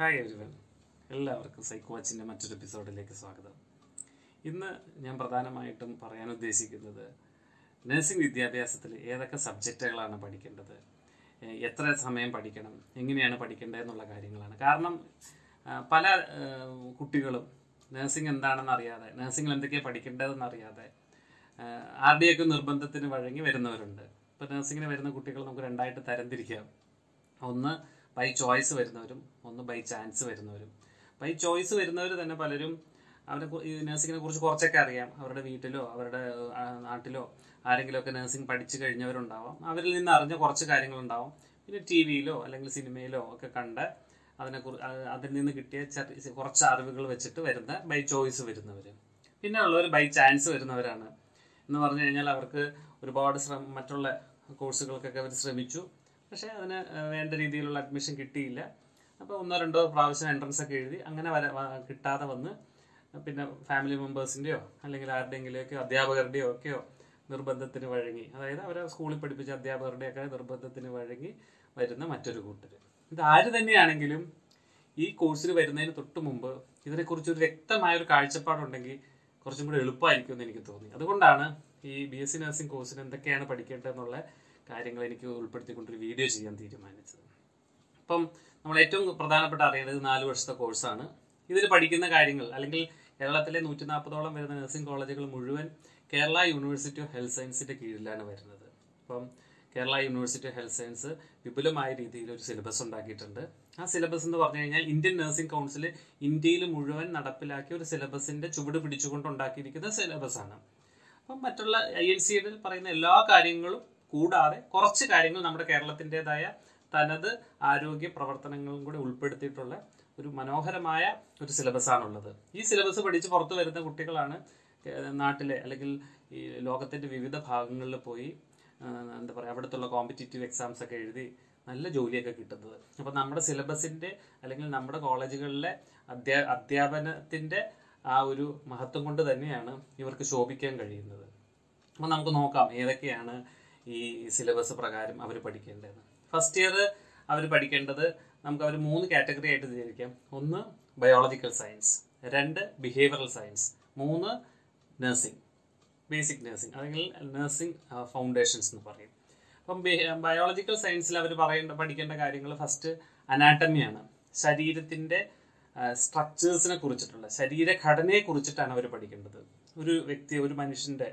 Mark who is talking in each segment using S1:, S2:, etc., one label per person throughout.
S1: hi everyone എല്ലാവർക്കും psycho വാച്ചിൻ്റെ മറ്റൊരു എപ്പിസോഡിലേക്ക് സ്വാഗതം ഇന്ന് ഞാൻ പ്രധാനമായിട്ടും പറയാൻ ഉദ്ദേശിക്കുന്നത് നഴ്സിംഗ് വിദ്യാഭ്യാസത്തിൽ ഏതൊക്കെ സബ്ജക്റ്റുകളാണ് പഠിക്കേണ്ടത് ഏഹ് എത്ര സമയം പഠിക്കണം എങ്ങനെയാണ് പഠിക്കേണ്ടത് എന്നുള്ള കാര്യങ്ങളാണ് കാരണം ആ, പല ഏഹ്, കുട്ടികളും നഴ്സിംഗ് എന്താണെന്ന് അറിയാതെ നഴ്സിംഗിൽ എന്തൊക്കെയാണ് പഠിക്കേണ്ടതെന്ന് അറിയാതെ ആഹ്, ആരുടെയൊക്കെ നിർബന്ധത്തിന് വഴങ്ങി വരുന്നവരുണ്ട് ഇപ്പോൾ നഴ്സിംഗിന് വരുന്ന കുട്ടികൾ നമുക്ക് രണ്ടായിട്ട് തരംതിരിക്കാം ഒന്ന് ബൈ ചോയ്സ് വരുന്നവരും ഒന്ന് ബൈ ചാൻസ് വരുന്നവരും ബൈ ചോയ്സ് വരുന്നവർ തന്നെ പലരും അവരെ കു- ഈ നഴ്സിങ്ങിനെ കുറിച്ച് കുറച്ചൊക്കെ അറിയാം അവരുടെ വീട്ടിലോ അവരുടെ ആ, നാട്ടിലോ ആരെങ്കിലുമൊക്കെ നഴ്സിംഗ് പഠിച്ചു കഴിഞ്ഞവരുണ്ടാവാം അവരിൽ നിന്ന് അറിഞ്ഞ കുറച്ച് കാര്യങ്ങളുണ്ടാവും പിന്നെ ടി വിയിലോ അല്ലെങ്കിൽ സിനിമയിലോ ഒക്കെ കണ്ട് അതിനെക്കുറി അത് അതിൽ നിന്ന് കിട്ടിയ ചെറിയ കുറച്ച് അറിവുകൾ വെച്ചിട്ട് വരുന്ന ബൈ ചോയ്സ് വരുന്നവർ പിന്നെ ഉള്ളവർ ബൈ ചാൻസ് വരുന്നവരാണ് എന്ന് പറഞ്ഞു കഴിഞ്ഞാൽ അവർക്ക് ഒരുപാട് ശ്രമം മറ്റുള്ള കോഴ്സുകൾക്കൊക്കെ അവർ ശ്രമിച്ചു പക്ഷേ അതിന് ഏഹ്, വേണ്ട രീതിയിലുള്ള അഡ്മിഷൻ കിട്ടിയില്ല അപ്പോൾ ഒന്നോ രണ്ടോ പ്രാവശ്യം എൻട്രൻസ് ഒക്കെ എഴുതി അങ്ങനെ വര വ- കിട്ടാതെ വന്ന് പിന്നെ ഫാമിലി മെമ്പേഴ്സിൻ്റെയോ അല്ലെങ്കിൽ ആരുടെയെങ്കിലുമൊക്കെയോ അധ്യാപകരുടെയോ ഒക്കെയോ നിർബന്ധത്തിന് വഴങ്ങി അതായത് അവരെ സ്കൂളിൽ പഠിപ്പിച്ച അധ്യാപകരുടെയൊക്കെ നിർബന്ധത്തിന് വഴങ്ങി വരുന്ന മറ്റൊരു കൂട്ടർ ഇത് ആര് തന്നെയാണെങ്കിലും ഈ കോഴ്സിന് വരുന്നതിന് തൊട്ട് മുമ്പ് ഇതിനെക്കുറിച്ച് ഒരു വ്യക്തമായ ഒരു കാഴ്ചപ്പാടുണ്ടെങ്കിൽ കുറച്ചും കൂടി എളുപ്പമായിരിക്കും എന്ന് എനിക്ക് തോന്നി അതുകൊണ്ടാണ് ഈ ബി എസ് സി നഴ്സിംഗ് കോഴ്സിന് എന്തൊക്കെയാണ് പഠിക്കേണ്ടതെന്നുള്ള കാര്യങ്ങൾ എനിക്ക് ഉൾപ്പെടുത്തിക്കൊണ്ടൊരു വീഡിയോ ചെയ്യാൻ തീരുമാനിച്ചത് അപ്പം നമ്മൾ ഏറ്റവും പ്രധാനപ്പെട്ട അറിയേണ്ടത് നാല് വർഷത്തെ കോഴ്സാണ് ഇതിൽ പഠിക്കുന്ന കാര്യങ്ങൾ അല്ലെങ്കിൽ കേരളത്തിലെ നൂറ്റി നാൽപ്പതോളം വരുന്ന നഴ്സിംഗ് കോളേജുകൾ മുഴുവൻ കേരള യൂണിവേഴ്സിറ്റി ഓഫ് ഹെൽത്ത് സയൻസിന്റെ കീഴിലാണ് വരുന്നത് അപ്പം Kerala university of health science വിപുലമായ രീതിയിൽ ഒരു സിലബസ് ഉണ്ടാക്കിയിട്ടുണ്ട് ആ സിലബസ് എന്ന് പറഞ്ഞു കഴിഞ്ഞാൽ ഇന്ത്യൻ നഴ്സിംഗ് കൗൺസിൽ ഇന്ത്യയിൽ മുഴുവൻ നടപ്പിലാക്കിയ ഒരു സിലബസിന്റെ ചുവട് പിടിച്ചുകൊണ്ട് ഉണ്ടാക്കിയിരിക്കുന്ന സിലബസ് ആണ് അപ്പം മറ്റുള്ള ഐ എൻ സിയിൽ പറയുന്ന എല്ലാ കാര്യങ്ങളും കൂടാതെ കുറച്ച് കാര്യങ്ങൾ നമ്മുടെ കേരളത്തിൻ്റെതായ തനത് ആരോഗ്യ പ്രവർത്തനങ്ങളും കൂടി ഉൾപ്പെടുത്തിയിട്ടുള്ള ഒരു മനോഹരമായ ഒരു സിലബസ് ആണുള്ളത് ഈ സിലബസ് പഠിച്ച് പുറത്തു വരുന്ന കുട്ടികളാണ് ഏഹ് നാട്ടിലെ അല്ലെങ്കിൽ ഈ ലോകത്തിന്റെ വിവിധ ഭാഗങ്ങളിൽ പോയി ആഹ് എന്താ പറയുക അവിടുത്തുള്ള കോമ്പറ്റേറ്റീവ് എക്സാംസ് ഒക്കെ എഴുതി നല്ല ജോലിയൊക്കെ കിട്ടുന്നത് അപ്പം നമ്മുടെ സിലബസിന്റെ അല്ലെങ്കിൽ നമ്മുടെ കോളേജുകളിലെ അധ്യാ അധ്യാപനത്തിന്റെ ആ ഒരു മഹത്വം കൊണ്ട് തന്നെയാണ് ഇവർക്ക് ശോഭിക്കാൻ കഴിയുന്നത് അപ്പം നമുക്ക് നോക്കാം ഏതൊക്കെയാണ് ഈ സിലബസ് പ്രകാരം അവർ പഠിക്കേണ്ടത് ഫസ്റ്റ് ഇയർ അവർ പഠിക്കേണ്ടത് നമുക്ക് അവർ മൂന്ന് കാറ്റഗറി ആയിട്ട് തിരിക്കാം ഒന്ന് ബയോളജിക്കൽ സയൻസ് രണ്ട് ബിഹേവിയറൽ സയൻസ് മൂന്ന് നഴ്സിംഗ് ബേസിക് നഴ്സിംഗ് അല്ലെങ്കിൽ നഴ്സിംഗ് ഫൗണ്ടേഷൻസ് എന്ന് പറയും അപ്പം ബയോളജിക്കൽ സയൻസിൽ അവർ പറയേണ്ട പഠിക്കേണ്ട കാര്യങ്ങൾ ഫസ്റ്റ് അനാട്ടമിയാണ് ശരീരത്തിന്റെ സ്ട്രക്ചേഴ്സിനെ കുറിച്ചിട്ടുള്ള ശരീരഘടനയെ കുറിച്ചിട്ടാണ് അവർ പഠിക്കേണ്ടത് ഒരു വ്യക്തി ഒരു മനുഷ്യന്റെ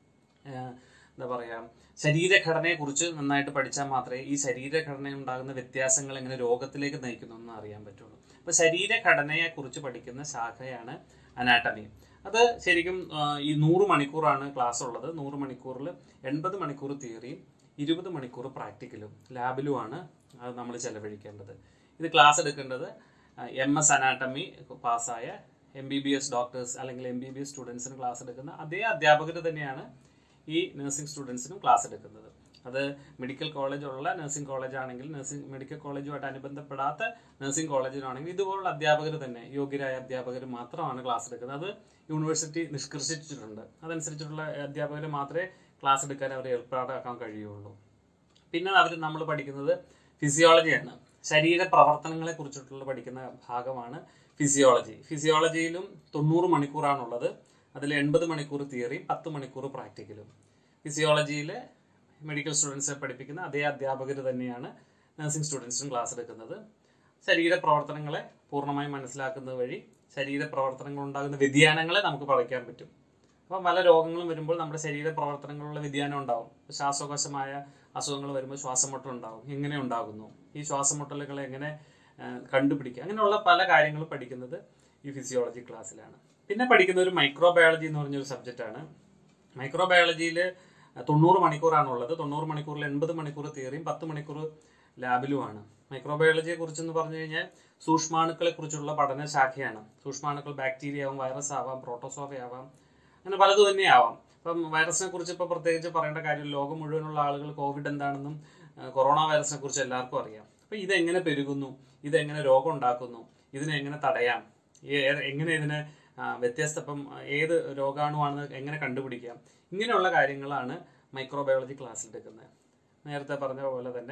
S1: ആഹ് എന്താ പറയാ ശരീരഘടനയെ കുറിച്ച് നന്നായിട്ട് പഠിച്ചാൽ മാത്രമേ ഈ ശരീരഘടനയിൽ ഉണ്ടാകുന്ന വ്യത്യാസങ്ങൾ എങ്ങനെ രോഗത്തിലേക്ക് നയിക്കുന്നു എന്ന് അറിയാൻ പറ്റുള്ളൂ അപ്പൊ ശരീരഘടനയെ കുറിച്ച് പഠിക്കുന്ന ശാഖയാണ് അനാട്ടമി അത് ശരിക്കും ആഹ് ഈ നൂറ് മണിക്കൂറാണ് ക്ലാസ് ഉള്ളത് നൂറ് മണിക്കൂറിൽ എൺപത് മണിക്കൂർ തിയറിയും ഇരുപത് മണിക്കൂർ പ്രാക്ടിക്കലും ലാബിലുമാണ് അത് നമ്മൾ ചെലവഴിക്കേണ്ടത് ഇത് ക്ലാസ് എടുക്കേണ്ടത് എം എസ് അനാട്ടമി പാസ്സായ M B B S doctors അല്ലെങ്കിൽ എം ബി ബി എസ് സ്റ്റുഡൻസിന് ക്ലാസ് എടുക്കുന്ന അതേ അധ്യാപകർ തന്നെയാണ് ഈ നഴ്സിംഗ് സ്റ്റുഡൻസിനും ക്ലാസ് എടുക്കുന്നത് അത് മെഡിക്കൽ കോളേജ് ഉള്ള നഴ്സിംഗ് കോളേജ് ആണെങ്കിൽ നഴ്സിംഗ് മെഡിക്കൽ കോളേജുമായിട്ട് അനുബന്ധപ്പെടാത്ത നഴ്സിംഗ് കോളേജിലാണെങ്കിൽ ഇതുപോലുള്ള അധ്യാപകർ തന്നെ യോഗ്യരായ അധ്യാപകർ മാത്രമാണ് ക്ലാസ് എടുക്കുന്നത് അത് യൂണിവേഴ്സിറ്റി നിഷ്കർഷിച്ചിട്ടുണ്ട് അതനുസരിച്ചിട്ടുള്ള അധ്യാപകർ മാത്രമേ ക്ലാസ് എടുക്കാൻ അവരെ ഏർപ്പാടാക്കാൻ കഴിയുള്ളൂ പിന്നെ അവർ നമ്മൾ പഠിക്കുന്നത് ഫിസിയോളജിയാണ് ശരീര പ്രവർത്തനങ്ങളെ കുറിച്ചിട്ടുള്ള പഠിക്കുന്ന ഭാഗമാണ് ഫിസിയോളജി ഫിസിയോളജിയിലും തൊണ്ണൂറ് മണിക്കൂറാണുള്ളത് അതിൽ എൺപത് മണിക്കൂർ തിയറിയും പത്ത് മണിക്കൂർ പ്രാക്ടിക്കലും ഫിസിയോളജിയിൽ മെഡിക്കൽ സ്റ്റുഡൻസിനെ പഠിപ്പിക്കുന്ന അതേ അധ്യാപകർ തന്നെയാണ് നഴ്സിംഗ് സ്റ്റുഡൻസിനും ക്ലാസ് എടുക്കുന്നത് ശരീര പ്രവർത്തനങ്ങളെ പൂർണ്ണമായും മനസ്സിലാക്കുന്നത് വഴി ശരീര പ്രവർത്തനങ്ങൾ ഉണ്ടാകുന്ന വ്യതിയാനങ്ങളെ നമുക്ക് പഠിക്കാൻ പറ്റും അപ്പം പല രോഗങ്ങളും വരുമ്പോൾ നമ്മുടെ ശരീര പ്രവർത്തനങ്ങളിലുള്ള വ്യതിയാനം ഉണ്ടാവും ശ്വാസകോശമായ അസുഖങ്ങൾ വരുമ്പോൾ ശ്വാസമുട്ടൽ ഉണ്ടാവും എങ്ങനെ ഉണ്ടാകുന്നു ഈ ശ്വാസമുട്ടലുകളെ എങ്ങനെ ആ, കണ്ടുപിടിക്കുക അങ്ങനെയുള്ള പല കാര്യങ്ങളും പഠിക്കുന്നത് ഈ ഫിസിയോളജി ക്ലാസ്സിലാണ് പിന്നെ പഠിക്കുന്ന ഒരു മൈക്രോബയോളജി എന്ന് പറഞ്ഞൊരു സബ്ജക്റ്റാണ് മൈക്രോബയോളജിയിൽ തൊണ്ണൂറ് മണിക്കൂറാണുള്ളത് തൊണ്ണൂറ് മണിക്കൂറിൽ എൺപത് മണിക്കൂർ തിയറിയും പത്ത് മണിക്കൂർ ലാബിലുമാണ് മൈക്രോബയോളജിയെ കുറിച്ചെന്ന് പറഞ്ഞു കഴിഞ്ഞാൽ സൂക്ഷ്മാണുക്കളെ കുറിച്ചുള്ള പഠന ശാഖയാണ് സൂക്ഷ്മാണുക്കൾ ബാക്ടീരിയ ആവാം വൈറസ് ആവാം പ്രോട്ടോസോവ ആവാം അങ്ങനെ പലതും തന്നെ ആവാം ഇപ്പം വൈറസിനെ കുറിച്ച് ഇപ്പോൾ പ്രത്യേകിച്ച് പറയേണ്ട കാര്യം ലോകം മുഴുവനുള്ള ആളുകൾ കോവിഡ് എന്താണെന്നും ആ, കൊറോണ വൈറസിനെ കുറിച്ച് എല്ലാവർക്കും അറിയാം അപ്പൊ ഇതെങ്ങനെ പെരുകുന്നു ഇതെങ്ങനെ രോഗം ഉണ്ടാക്കുന്നു ഇതിനെ എങ്ങനെ തടയാം ഈ- ഏ- എങ്ങനെ ഇതിനെ ആ, വ്യത്യസ്ത ഇപ്പം ഏത് രോഗാണുവാണെന്ന് എങ്ങനെ കണ്ടുപിടിക്കാം ഇങ്ങനെയുള്ള കാര്യങ്ങളാണ് മൈക്രോബയോളജി ക്ലാസ്സിൽ എടുക്കുന്നത് നേരത്തെ പറഞ്ഞ പോലെ തന്നെ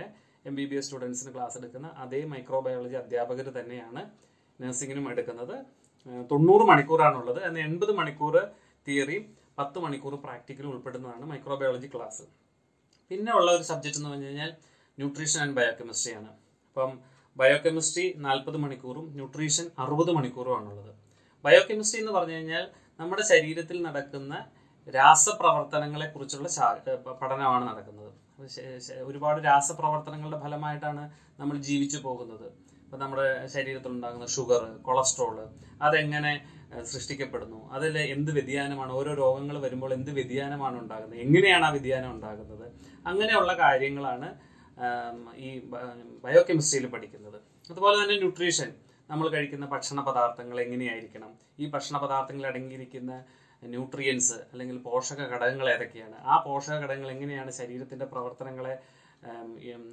S1: എം ബി ബി എസ് സ്റ്റുഡൻസിന് ക്ലാസ് എടുക്കുന്ന അതേ മൈക്രോബയോളജി അധ്യാപകർ തന്നെയാണ് നഴ്സിംഗിനും എടുക്കുന്നത് ഏഹ് തൊണ്ണൂറ് മണിക്കൂറാണുള്ളത് എന്നാൽ എൺപത് മണിക്കൂർ തിയറിയും പത്ത് മണിക്കൂർ പ്രാക്ടിക്കലും ഉൾപ്പെടുന്നതാണ് മൈക്രോബയോളജി ക്ലാസ് പിന്നെ ഉള്ള ഒരു സബ്ജക്റ്റ് എന്ന് പറഞ്ഞു കഴിഞ്ഞാൽ ന്യൂട്രീഷൻ ആൻഡ് ബയോകെമിസ്ട്രി ആണ് അപ്പം ബയോകെമിസ്ട്രി നാൽപ്പത് മണിക്കൂറും ന്യൂട്രീഷൻ അറുപത് മണിക്കൂറുമാണുള്ളത് ബയോകെമിസ്ട്രി എന്ന് പറഞ്ഞു കഴിഞ്ഞാൽ നമ്മുടെ ശരീരത്തിൽ നടക്കുന്ന രാസപ്രവർത്തനങ്ങളെ കുറിച്ചുള്ള പഠനമാണ് നടക്കുന്നത് അത് ശ- ശ- ഒരുപാട് രാസപ്രവർത്തനങ്ങളുടെ ഫലമായിട്ടാണ് നമ്മൾ ജീവിച്ചു പോകുന്നത് ഇപ്പം നമ്മുടെ ശരീരത്തിൽ ഉണ്ടാകുന്ന ഷുഗർ കൊളസ്ട്രോള് അതെങ്ങനെ ഏഹ്, സൃഷ്ടിക്കപ്പെടുന്നു അതിൽ എന്ത് വ്യതിയാനമാണ് ഓരോ രോഗങ്ങൾ വരുമ്പോൾ എന്ത് വ്യതിയാനമാണ് ഉണ്ടാകുന്നത് എങ്ങനെയാണ് ആ വ്യതിയാനം ഉണ്ടാകുന്നത് അങ്ങനെയുള്ള കാര്യങ്ങളാണ് ആം, ഈ ബയോകെമിസ്ട്രിയിൽ പഠിക്കുന്നത് അതുപോലെ തന്നെ ന്യൂട്രീഷൻ നമ്മൾ കഴിക്കുന്ന ഭക്ഷണ പദാർത്ഥങ്ങൾ എങ്ങനെയായിരിക്കണം ഈ ഭക്ഷണ പദാർത്ഥങ്ങളിൽ അടങ്ങിയിരിക്കുന്ന ന്യൂട്രിയൻസ് അല്ലെങ്കിൽ പോഷക ഘടകങ്ങൾ ഏതൊക്കെയാണ് ആ പോഷക ഘടകങ്ങൾ എങ്ങനെയാണ് ശരീരത്തിന്റെ പ്രവർത്തനങ്ങളെ ആം, ഈ, ഉം,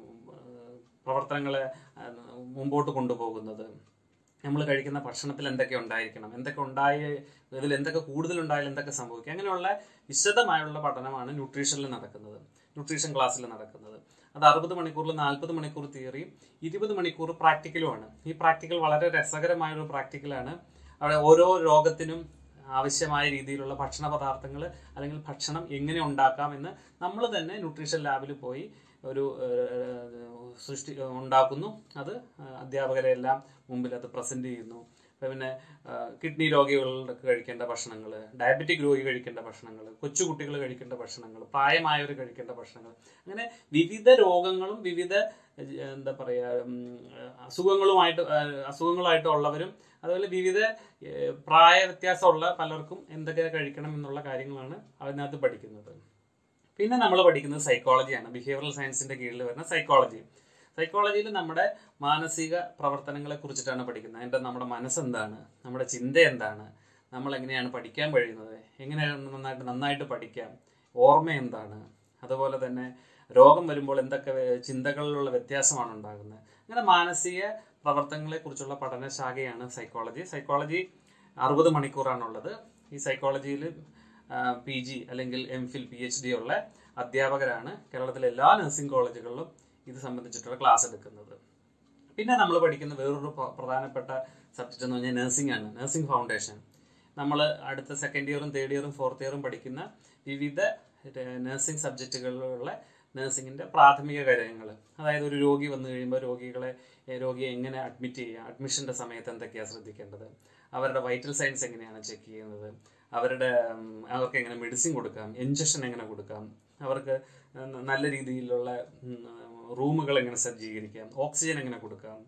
S1: ഏഹ്, പ്രവർത്തനങ്ങളെ ആ, മുമ്പോട്ട് കൊണ്ടുപോകുന്നത് നമ്മൾ കഴിക്കുന്ന ഭക്ഷണത്തിൽ എന്തൊക്കെ ഉണ്ടായിരിക്കണം എന്തൊക്കെ ഉണ്ടായ ഇതിൽ എന്തൊക്കെ കൂടുതൽ ഉണ്ടായാൽ എന്തൊക്കെ സംഭവിക്കും അങ്ങനെയുള്ള വിശദമായുള്ള പഠനമാണ് ന്യൂട്രീഷനിൽ നടക്കുന്നത് ന്യൂട്രീഷൻ ക്ലാസ്സിൽ നടക്കുന്നത് അത് അറുപത് മണിക്കൂറിൽ നാൽപ്പത് മണിക്കൂർ തിയറിയും ഇരുപത് മണിക്കൂർ പ്രാക്ടിക്കലുമാണ് ഈ പ്രാക്ടിക്കൽ വളരെ രസകരമായ ഒരു പ്രാക്ടിക്കലാണ് അവിടെ ഓരോ രോഗത്തിനും ആവശ്യമായ രീതിയിലുള്ള ഭക്ഷണ പദാർത്ഥങ്ങൾ അല്ലെങ്കിൽ ഭക്ഷണം എങ്ങനെ ഉണ്ടാക്കാം എന്ന് നമ്മൾ തന്നെ ന്യൂട്രീഷൻ ലാബിൽ പോയി ഒരു ഏഹ്, സൃഷ്ടി ഉണ്ടാക്കുന്നു അത് അധ്യാപകരെ എല്ലാം മുമ്പിൽ അത് പ്രസന്റ് ചെയ്യുന്നു ഇപ്പൊ പിന്നെ കിഡ്നി രോഗികൾക്ക് കഴിക്കേണ്ട ഭക്ഷണങ്ങൾ ഡയബറ്റിക് രോഗി കഴിക്കേണ്ട ഭക്ഷണങ്ങൾ കൊച്ചുകുട്ടികൾ കഴിക്കേണ്ട ഭക്ഷണങ്ങൾ പ്രായമായവർ കഴിക്കേണ്ട ഭക്ഷണങ്ങൾ അങ്ങനെ വിവിധ രോഗങ്ങളും വിവിധ ഏഹ്, എന്താ പറയുക ഉം, അസുഖങ്ങളുമായിട്ട് ഏഹ്, അസുഖങ്ങളായിട്ട് ഉള്ളവരും അതുപോലെ വിവിധ ഏഹ്, പ്രായ വ്യത്യാസമുള്ള പലർക്കും എന്തൊക്കെ കഴിക്കണം എന്നുള്ള കാര്യങ്ങളാണ് അതിനകത്ത് പഠിക്കുന്നത് പിന്നെ നമ്മൾ പഠിക്കുന്നത് സൈക്കോളജിയാണ് ബിഹേവിയറൽ സയൻസിന്റെ കീഴിൽ വരുന്ന സൈക്കോളജി സൈക്കോളജിയിൽ നമ്മുടെ മാനസിക പ്രവർത്തനങ്ങളെ കുറിച്ചിട്ടാണ് പഠിക്കുന്നത് അതിൻ്റെ നമ്മുടെ മനസ്സെന്താണ് നമ്മുടെ ചിന്ത എന്താണ് നമ്മൾ എങ്ങനെയാണ് പഠിക്കാൻ കഴിയുന്നത് എങ്ങനെയാണ് നന്നായിട്ട് നന്നായിട്ട് പഠിക്കാം ഓർമ്മ എന്താണ് അതുപോലെ തന്നെ രോഗം വരുമ്പോൾ എന്തൊക്കെ വേ- ചിന്തകളിലുള്ള വ്യത്യാസമാണ് ഉണ്ടാകുന്നത് അങ്ങനെ മാനസിക പ്രവർത്തനങ്ങളെ കുറിച്ചുള്ള പഠനശാഖയാണ് സൈക്കോളജി സൈക്കോളജി അറുപത് മണിക്കൂറാണുള്ളത് ഈ സൈക്കോളജിയിൽ പി ജി അല്ലെങ്കിൽ M Phil P H D ഉള്ള അധ്യാപകരാണ് കേരളത്തിലെ എല്ലാ നഴ്സിംഗ് കോളേജുകളിലും ഇത് സംബന്ധിച്ചിട്ടുള്ള ക്ലാസ് എടുക്കുന്നത് പിന്നെ നമ്മൾ പഠിക്കുന്ന വേറൊരു പ്ര- പ്രധാനപ്പെട്ട സബ്ജക്റ്റ് എന്ന് പറഞ്ഞാൽ നഴ്സിംഗ് ആണ് നഴ്സിംഗ് ഫൗണ്ടേഷൻ നമ്മൾ അടുത്ത സെക്കൻഡ് ഇയറും തേർഡ് ഇയറും ഫോർത്ത് ഇയറും പഠിക്കുന്ന വിവിധ നഴ്സിംഗ് സബ്ജക്റ്റുകളിലുള്ള നഴ്സിംഗിന്റെ പ്രാഥമിക കാര്യങ്ങൾ അതായത് ഒരു രോഗി വന്നു കഴിയുമ്പോൾ രോഗികളെ ഏ, രോഗിയെ എങ്ങനെ അഡ്മിറ്റ് ചെയ്യാം അഡ്മിഷന്റെ സമയത്ത് എന്തൊക്കെയാണ് ശ്രദ്ധിക്കേണ്ടത് അവരുടെ വൈറ്റൽ സയൻസ് എങ്ങനെയാണ് ചെക്ക് ചെയ്യുന്നത് അവരുടെ ഉം, അവർക്ക് എങ്ങനെ മെഡിസിൻ കൊടുക്കാം ഇഞ്ചക്ഷൻ എങ്ങനെ കൊടുക്കാം അവർക്ക് ന- നല്ല രീതിയിലുള്ള റൂമുകൾ എങ്ങനെ സജ്ജീകരിക്കാം ഓക്സിജൻ എങ്ങനെ കൊടുക്കാം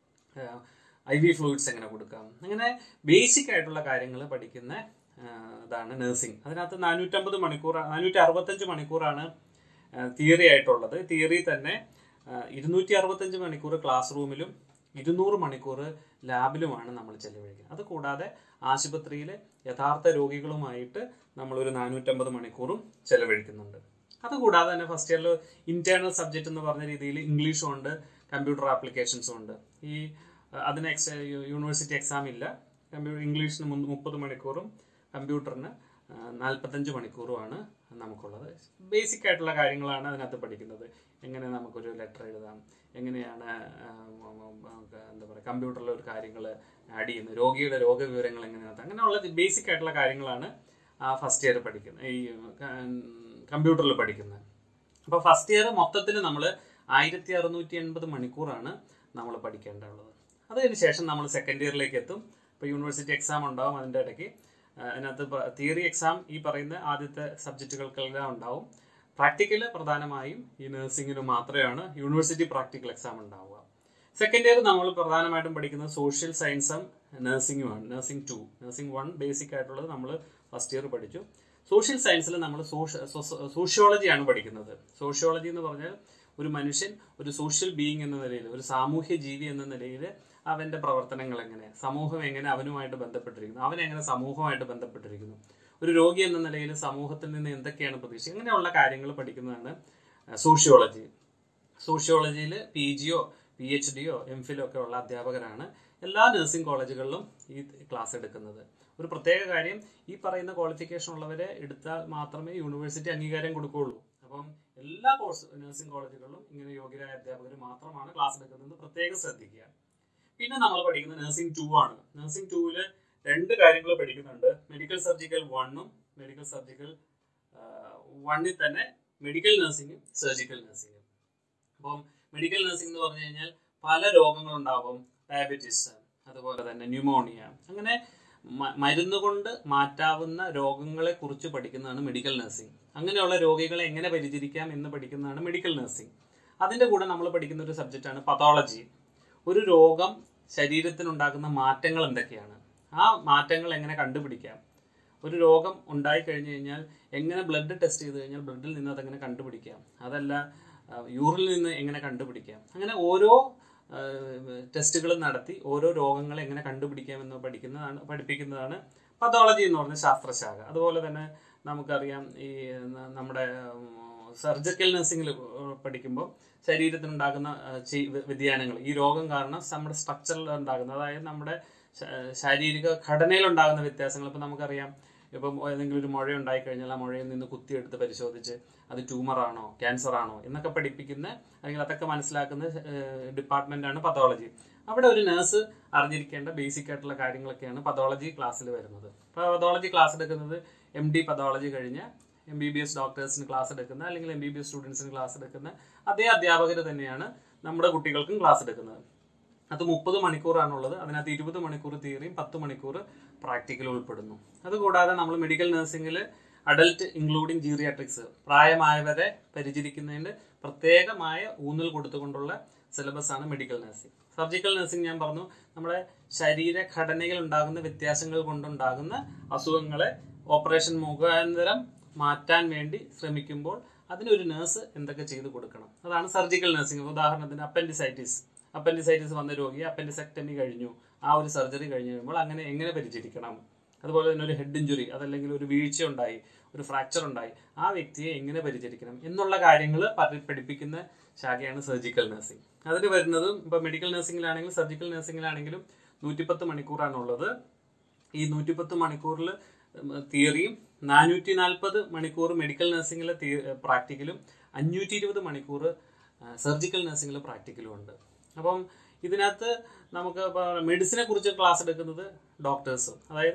S1: ഐ വി ഫ്ലൂയിഡ്സ് എങ്ങനെ കൊടുക്കാം അങ്ങനെ ബേസിക് ആയിട്ടുള്ള കാര്യങ്ങൾ പഠിക്കുന്ന ആ, ഇതാണ് നഴ്സിംഗ് അതിനകത്ത് നാനൂറ്റമ്പത് മണിക്കൂർ നാനൂറ്റി അറുപത്തഞ്ച് മണിക്കൂറാണ് തിയറി ആയിട്ടുള്ളത് തിയറി തന്നെ ഇരുന്നൂറ്റി അറുപത്തഞ്ച് മണിക്കൂർ ക്ലാസ് റൂമിലും ഇരുന്നൂറ് മണിക്കൂർ ലാബിലുമാണ് നമ്മൾ ചെലവഴിക്കുന്നത് അത് കൂടാതെ ആശുപത്രിയിൽ യഥാർത്ഥ രോഗികളുമായിട്ട് നമ്മളൊരു നാനൂറ്റമ്പത് മണിക്കൂറും ചെലവഴിക്കുന്നുണ്ട് അതുകൂടാതെ തന്നെ ഫസ്റ്റ് ഇയറിൽ ഇന്റേണൽ സബ്ജക്റ്റ് എന്ന് പറഞ്ഞ രീതിയിൽ ഇംഗ്ലീഷും ഉണ്ട് കമ്പ്യൂട്ടർ ആപ്ലിക്കേഷൻസും ഉണ്ട് ഈ അഹ് അതിന് എക്സ് യൂണിവേഴ്സിറ്റി എക്സാം ഇല്ല കമ്പ്യൂട്ടർ ഇംഗ്ലീഷിന് മുൻ- മുപ്പത് മണിക്കൂറും കമ്പ്യൂട്ടറിന് നാൽപ്പത്തഞ്ച് മണിക്കൂറുമാണ് നമുക്കുള്ളത് ബേസിക് ആയിട്ടുള്ള കാര്യങ്ങളാണ് അതിനകത്ത് പഠിക്കുന്നത് എങ്ങനെ നമുക്കൊരു ലെറ്റർ എഴുതാം എങ്ങനെയാണ് ആ, ഉം, ഉം, എന്താ പറയുക കമ്പ്യൂട്ടറിൽ ഒരു കാര്യങ്ങൾ ആഡ് ചെയ്യുന്നത് രോഗിയുടെ രോഗവിവരങ്ങൾ എങ്ങനെയാണ് അങ്ങനെയുള്ള ബേസിക് ആയിട്ടുള്ള കാര്യങ്ങളാണ് ആ ഫസ്റ്റ് ഇയർ പഠിക്കുന്നത് ഈ കമ്പ്യൂട്ടറിൽ പഠിക്കുന്നത് അപ്പോൾ ഫസ്റ്റ് ഇയർ മൊത്തത്തിൽ നമ്മൾ ആയിരത്തി അറുന്നൂറ്റി എൺപത് മണിക്കൂറാണ് നമ്മൾ പഠിക്കേണ്ടതുള്ളത് അതിന് ശേഷം നമ്മൾ സെക്കൻഡ് ഇയറിലേക്ക് എത്തും ഇപ്പോൾ യൂണിവേഴ്സിറ്റി എക്സാം ഉണ്ടാവും അതിൻ്റെ ഇടയ്ക്ക് ആ, അതിനകത്ത് തിയറി എക്സാം ഈ പറയുന്ന ആദ്യത്തെ സബ്ജക്റ്റുകൾക്കെല്ലാം ഉണ്ടാവും പ്രാക്ടിക്കൽ പ്രധാനമായും ഈ നഴ്സിംഗിന് മാത്രമാണ് യൂണിവേഴ്സിറ്റി പ്രാക്ടിക്കൽ എക്സാം ഉണ്ടാവുക സെക്കൻഡ് ഇയർ നമ്മൾ പ്രധാനമായിട്ടും പഠിക്കുന്നത് സോഷ്യൽ സയൻസും നഴ്സിംഗുമാണ് nursing two nursing one basic ആയിട്ടുള്ളത് നമ്മൾ ഫസ്റ്റ് ഇയർ പഠിച്ചു സോഷ്യൽ സയൻസിൽ നമ്മൾ സോഷ്യോളജിയാണ് പഠിക്കുന്നത് സോഷ്യോളജി എന്ന് പറഞ്ഞാൽ ഒരു മനുഷ്യൻ ഒരു സോഷ്യൽ ബീയിങ് എന്ന നിലയിൽ ഒരു സാമൂഹ്യ ജീവി എന്ന നിലയിൽ അവന്റെ പ്രവർത്തനങ്ങൾ എങ്ങനെ സമൂഹം എങ്ങനെ അവനുമായിട്ട് ബന്ധപ്പെട്ടിരിക്കുന്നു അവൻ എങ്ങനെ സമൂഹമായിട്ട് ബന്ധപ്പെട്ടിരിക്കുന്നു ഒരു രോഗി എന്ന നിലയിൽ സമൂഹത്തിൽ നിന്ന് എന്തൊക്കെയാണ് പ്രതീക്ഷ ഇങ്ങനെയുള്ള കാര്യങ്ങൾ പഠിക്കുന്നതാണ് സോഷ്യോളജി സോഷ്യോളജിയിൽ പി ജിയോ പി എച്ച് ഡിയോ എം ഫിലോ ഒക്കെ ഉള്ള അധ്യാപകരാണ് എല്ലാ നഴ്സിംഗ് കോളേജുകളിലും ഈ ക്ലാസ് എടുക്കുന്നത് ഒരു പ്രത്യേക കാര്യം ഈ പറയുന്ന ക്വാളിഫിക്കേഷൻ ഉള്ളവരെ എടുത്താൽ മാത്രമേ യൂണിവേഴ്സിറ്റി അംഗീകാരം കൊടുക്കുകയുള്ളൂ അപ്പം എല്ലാ കോഴ്സ് നഴ്സിംഗ് കോളേജുകളിലും ഇങ്ങനെ യോഗ്യരായ അധ്യാപകർ മാത്രമാണ് ക്ലാസ് എടുക്കുന്നത് പ്രത്യേകം ശ്രദ്ധിക്കുക പിന്നെ നമ്മൾ പഠിക്കുന്നത് നഴ്സിംഗ് ടു ആണ് നഴ്സിംഗ് ടൂവില് രണ്ട് കാര്യങ്ങൾ പഠിക്കുന്നുണ്ട് മെഡിക്കൽ സർജിക്കൽ വണ്ണും മെഡിക്കൽ സർജിക്കൽ വണ്ണിൽ തന്നെ മെഡിക്കൽ നഴ്സിംഗും സർജിക്കൽ നഴ്സിംഗും അപ്പം മെഡിക്കൽ നഴ്സിംഗ് എന്ന് പറഞ്ഞു കഴിഞ്ഞാൽ പല രോഗങ്ങളുണ്ടാവും ഡയബറ്റീസ് അതുപോലെ തന്നെ ന്യൂമോണിയ അങ്ങനെ മ- മരുന്ന് കൊണ്ട് മാറ്റാവുന്ന രോഗങ്ങളെ കുറിച്ച് പഠിക്കുന്നതാണ് മെഡിക്കൽ നഴ്സിംഗ് അങ്ങനെയുള്ള രോഗികളെ എങ്ങനെ പരിചരിക്കാം എന്ന് പഠിക്കുന്നതാണ് മെഡിക്കൽ നഴ്സിംഗ് അതിൻ്റെ കൂടെ നമ്മൾ പഠിക്കുന്ന ഒരു സബ്ജക്റ്റാണ് പതോളജി ഒരു രോഗം ശരീരത്തിനുണ്ടാക്കുന്ന മാറ്റങ്ങൾ എന്തൊക്കെയാണ് ആ മാറ്റങ്ങൾ എങ്ങനെ കണ്ടുപിടിക്കാം ഒരു രോഗം ഉണ്ടായി കഴിഞ്ഞു കഴിഞ്ഞാൽ എങ്ങനെ ബ്ലഡ് ടെസ്റ്റ് ചെയ്ത് കഴിഞ്ഞാൽ ബ്ലഡിൽ നിന്ന് അതെങ്ങനെ കണ്ടുപിടിക്കാം അതല്ല യൂറിനിൽ നിന്ന് എങ്ങനെ കണ്ടുപിടിക്കാം അങ്ങനെ ഓരോ ടെസ്റ്റുകൾ നടത്തി ഓരോ രോഗങ്ങളെ എങ്ങനെ കണ്ടുപിടിക്കാമെന്ന് പഠിക്കുന്നതാണ് പഠിപ്പിക്കുന്നതാണ് പതോളജി എന്ന് പറഞ്ഞ ശാസ്ത്രശാഖ അതുപോലെ തന്നെ നമുക്കറിയാം ഈ ന- നമ്മുടെ സർജിക്കൽ നഴ്സിംഗിൽ പഠിക്കുമ്പോൾ ശരീരത്തിനുണ്ടാകുന്ന ആ, ചെ- വ്യതിയാനങ്ങൾ ഈ രോഗം കാരണം നമ്മുടെ സ്ട്രക്ചറിൽ ഉണ്ടാകുന്ന അതായത് നമ്മുടെ ശ- ശാരീരിക ഘടനയിൽ ഉണ്ടാകുന്ന വ്യത്യാസങ്ങൾ ഇപ്പം നമുക്കറിയാം ഇപ്പം ഏതെങ്കിലും ഒരു മുഴ ഉണ്ടായി കഴിഞ്ഞാൽ ആ മുഴയിൽ നിന്ന് കുത്തിയെടുത്ത് പരിശോധിച്ച് അത് ട്യൂമർ ആണോ ക്യാൻസർ ആണോ എന്നൊക്കെ പഠിപ്പിക്കുന്ന അല്ലെങ്കിൽ അതൊക്കെ മനസ്സിലാക്കുന്ന ഡിപ്പാർട്ട്മെന്റ് ആണ് പതോളജി അവിടെ ഒരു നഴ്സ് അറിഞ്ഞിരിക്കേണ്ട ബേസിക് ആയിട്ടുള്ള കാര്യങ്ങളൊക്കെയാണ് പതോളജി ക്ലാസ്സിൽ വരുന്നത് അപ്പോൾ പതോളജി ക്ലാസ് എടുക്കുന്നത് എം ഡി പതോളജി കഴിഞ്ഞ് എം ബി ബി എസ് ഡോക്ടേഴ്സിന് ക്ലാസ് എടുക്കുന്ന അല്ലെങ്കിൽ എം ബി ബി എസ് സ്റ്റുഡൻസിന് ക്ലാസ് എടുക്കുന്ന അതേ അധ്യാപകർ തന്നെയാണ് നമ്മുടെ കുട്ടികൾക്കും ക്ലാസ് എടുക്കുന്നത് അത് മുപ്പത് മണിക്കൂറാണുള്ളത് അതിനകത്ത് ഇരുപത് മണിക്കൂർ തിയറിയും പത്ത് മണിക്കൂർ പ്രാക്ടിക്കൽ ഉൾപ്പെടുന്നു അതുകൂടാതെ നമ്മൾ മെഡിക്കൽ നഴ്സിംഗിൽ അഡൽട്ട് ഇൻക്ലൂഡിങ് ജീറിയാട്രിക്സ് പ്രായമായവരെ പരിചരിക്കുന്നതിന് പ്രത്യേകമായ ഊന്നൽ കൊടുത്തുകൊണ്ടുള്ള സിലബസ് ആണ് മെഡിക്കൽ നഴ്സിംഗ് സർജിക്കൽ നഴ്സിംഗ് ഞാൻ പറഞ്ഞു നമ്മുടെ ശരീരഘടനയിൽ ഉണ്ടാകുന്ന വ്യത്യാസങ്ങൾ കൊണ്ടുണ്ടാകുന്ന അസുഖങ്ങളെ ഓപ്പറേഷൻ മുഖാന്തരം മാറ്റാൻ വേണ്ടി ശ്രമിക്കുമ്പോൾ അതിനൊരു നേഴ്സ് എന്തൊക്കെ ചെയ്തു കൊടുക്കണം അതാണ് സർജിക്കൽ നഴ്സിംഗ് ഉദാഹരണത്തിന് അപ്പൻഡിസൈറ്റിസ് അപ്പൻഡിസൈറ്റിസ് വന്ന രോഗിയെ അപ്പൻഡിസെക്ടമി കഴിഞ്ഞു ആ ഒരു സർജറി കഴിഞ്ഞ് കഴിയുമ്പോൾ അങ്ങനെ എങ്ങനെ പരിചരിക്കണം അതുപോലെ തന്നെ ഒരു ഹെഡ് ഇഞ്ചുറി അതല്ലെങ്കിൽ ഒരു വീഴ്ച ഉണ്ടായി ഒരു ഫ്രാക്ചർ ഉണ്ടായി ആ വ്യക്തിയെ എങ്ങനെ പരിചരിക്കണം എന്നുള്ള കാര്യങ്ങൾ പഠിപ്പിക്കുന്ന ശാഖയാണ് സർജിക്കൽ നഴ്സിംഗ് അതിന് വരുന്നതും ഇപ്പൊ മെഡിക്കൽ നഴ്സിംഗിലാണെങ്കിലും സർജിക്കൽ നഴ്സിംഗിലാണെങ്കിലും നൂറ്റിപ്പത്ത് മണിക്കൂറാണുള്ളത് ഈ നൂറ്റിപ്പത്ത് മണിക്കൂറിൽ തിയറിയും നാനൂറ്റി നാൽപ്പത് മണിക്കൂർ മെഡിക്കൽ നഴ്സിംഗിലെ പ്രാക്ടിക്കലും അഞ്ഞൂറ്റി ഇരുപത് മണിക്കൂർ സർജിക്കൽ നഴ്സിംഗിൽ പ്രാക്ടിക്കലും ഉണ്ട് അപ്പം ഇതിനകത്ത് നമുക്ക് മെഡിസിനെ കുറിച്ച് ക്ലാസ് എടുക്കുന്നത് ഡോക്ടേഴ്സും അതായത്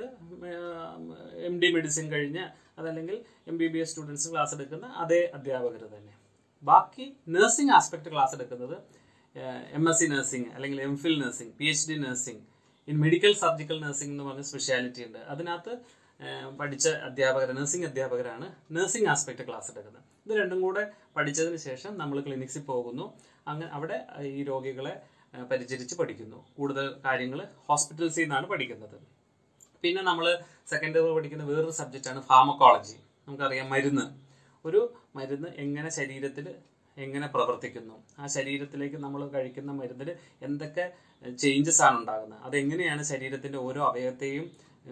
S1: എം ഡി മെഡിസിൻ കഴിഞ്ഞ് അതല്ലെങ്കിൽ M B B S students class എടുക്കുന്ന അതേ അധ്യാപകർ തന്നെ ബാക്കി നഴ്സിംഗ് ആസ്പെക്ട് ക്ലാസ് എടുക്കുന്നത് എം എസ് സി നഴ്സിംഗ് അല്ലെങ്കിൽ M Phil nursing P H D nursing in medical surgical nursing എന്ന് പറഞ്ഞ സ്പെഷ്യാലിറ്റി ഉണ്ട് അതിനകത്ത് ഏഹ്, പഠിച്ച അധ്യാപകർ നഴ്സിംഗ് അധ്യാപകരാണ് നഴ്സിംഗ് ആസ്പെക്ട് ക്ലാസ് എടുക്കുന്നത് ഇത് രണ്ടും കൂടെ പഠിച്ചതിന് ശേഷം നമ്മൾ ക്ലിനിക്സിൽ പോകുന്നു അങ്ങനെ അവിടെ ഈ രോഗികളെ ഏഹ്, പരിചരിച്ച് പഠിക്കുന്നു കൂടുതൽ കാര്യങ്ങൾ ഹോസ്പിറ്റൽസിൽ നിന്നാണ് പഠിക്കുന്നത് പിന്നെ നമ്മൾ സെക്കൻഡ് ഇയർ പഠിക്കുന്ന വേറൊരു സബ്ജക്റ്റാണ് ഫാമക്കോളജി നമുക്കറിയാം മരുന്ന് ഒരു മരുന്ന് എങ്ങനെ ശരീരത്തിൽ എങ്ങനെ പ്രവർത്തിക്കുന്നു ആ ശരീരത്തിലേക്ക് നമ്മൾ കഴിക്കുന്ന മരുന്നിൽ എന്തൊക്കെ ചേഞ്ചസ് ആണ് ഉണ്ടാകുന്നത് അതെങ്ങനെയാണ് ശരീരത്തിൻ്റെ ഓരോ അവയവത്തെയും